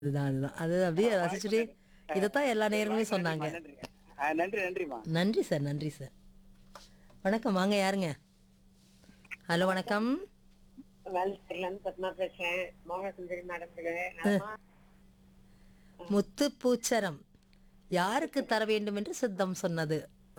அதுதான் அதுதான் அது அப்படியே ரசிச்சுட்டு இதைத்தான் எல்லா நேரங்களுமே சொன்னாங்க நன்றிங்க ஆ, நன்றி நன்றிம்மா நன்றி சார் நன்றி சார் வணக்கம் வாங்க யாருங்க ஹலோ வணக்கம் வேலையிலேருந்து பத்மா பேசுறேன் மோகசுந்தரி மேடம் முத்து பூச்சரம் யாருக்கு தர வேண்டும் என்று சித்தம் சொன்னது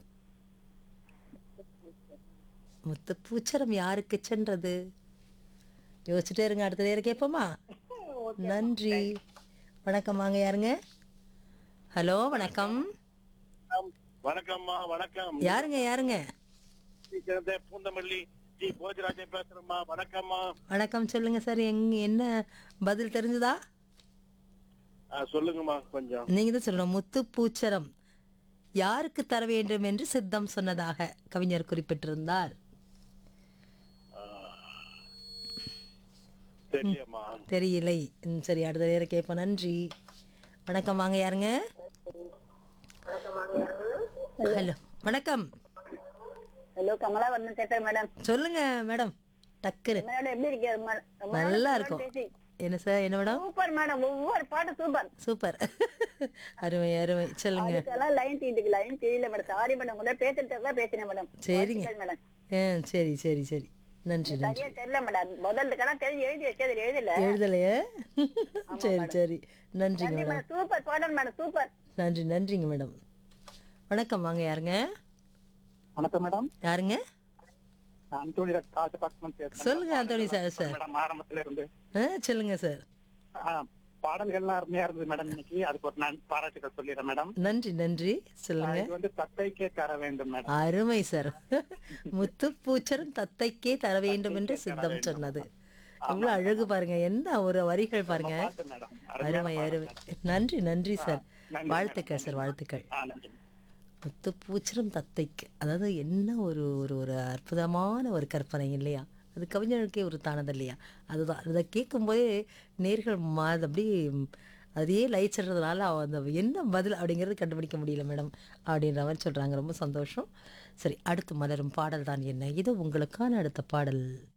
முத்து பூச்சரம் யாருக்கு சென்றது யோசிச்சுட்டே இருங்க அடுத்த நேரம் கேட்போமா நன்றி வணக்கம் வாங்க யாருங்க ஹலோ வணக்கம் வணக்கம்மா வணக்கம் யாருங்க யாருங்க சேர்ந்த பூந்தமல்லி ஜி போஜராஜன் பேசுறேம்மா வணக்கம்மா வணக்கம் சொல்லுங்க சார் எங் என்ன பதில் தெரிஞ்சுதா ஆ, சொல்லுங்கம்மா கொஞ்சம் நீங்க தான் சொல்லணும் முத்து பூச்சரம் யாருக்கு தர வேண்டும் என்று சித்தம் சொன்னதாக கவிஞர் குறிப்பிட்டிருந்தார் தெரியம்மா தெரியலை ம், சரி அடுத்த நேரம் கேட்போம் நன்றி வணக்கம் வாங்க யாருங்க ஹலோ வணக்கம் ஹலோ கமலா வர்ணன் தேட்டர் மேடம் சொல்லுங்க மேடம் டக்குன்னு மேடம் எப்படி இருக்கீங்க மேடம்? ரொம்ப நாள் நல்லா phone இருக்கும் பேசி. என்ன சார் என்ன மேடம் சூப்பர் மேடம் ஒவ்வொரு பாட்டு சூப்பர் சூப்பர் அருமை அருமை சொல்லுங்க அதுக்கெல்லாம் லைன் தீட்டுக்கு லைன் தெரியல மேடம் சாரி மேடம் கூட பேசுறதுக்கு தான் பேசினேன் மேடம் சரிங்க. வாழ்த்துக்கள் மேடம் ஆ சரி சரி சரி நன்றி நன்றி சரியா தெரியல மேடம் முதல்ல தெரிஞ்சு எழுதி வச்சது எழுதல எழுதலையே சரி சரி நன்றிங்க நன்றி மேடம் மேடம் சூப்பர் பாடல் மேடம் சூப்பர் நன்றி நன்றிங்க மேடம் வணக்கம் வாங்க யாருங்க வணக்கம் மேடம் யாருங்க நான் அந்தோணி ராஜபாக்மன் பேசுறேன் சொல்லுங்க ஆண்டோனி சார் சார் மேடம் ஆரம்பத்துல இருந்து ஆ சொல்லுங்க சார் ஆ, பாடல்கள்லாம் அருமையா இருந்தது மேடம் இன்னைக்கு அதுக்கு ஒரு நான் பாராட்டுகள் சொல்லிடுறேன் மேடம் நன்றி நன்றி சொல்லுங்க இது வந்து தத்தைக்கே தர வேண்டும் மேடம் அருமை சார் முத்து பூச்சரம் தத்தைக்கே தர வேண்டும் என்று சித்தம் சொன்னது எவ்வளவு அழகு பாருங்க என்ன ஒரு வரிகள் பாருங்க பாட்டு மேடம் அருமை அருமை நன்றி நன்றி சார் நன்றி, வாழ்த்துக்கள் சார் வாழ்த்துக்கள் ஆ, நன்றி முத்து பூச்சரம் தத்தைக்கு அதாவது என்ன ஒரு ஒரு ஒரு அற்புதமான ஒரு கற்பனை இல்லையா அது கவிஞர்களுக்கே ஒரு தானது இல்லையா அதுதான் அதை கேட்கும்போதே நேர்கள் மா அது அப்படியே அதையே லயிச்சிடுறதுனால அவ அந்த என்ன பதில் அப்படிங்கிறது கண்டுபிடிக்க முடியல மேடம் அப்படின்ற மாதிரி சொல்கிறாங்க ரொம்ப சந்தோஷம் சரி அடுத்து மலரும் பாடல் தான் என்ன இது உங்களுக்கான அடுத்த பாடல்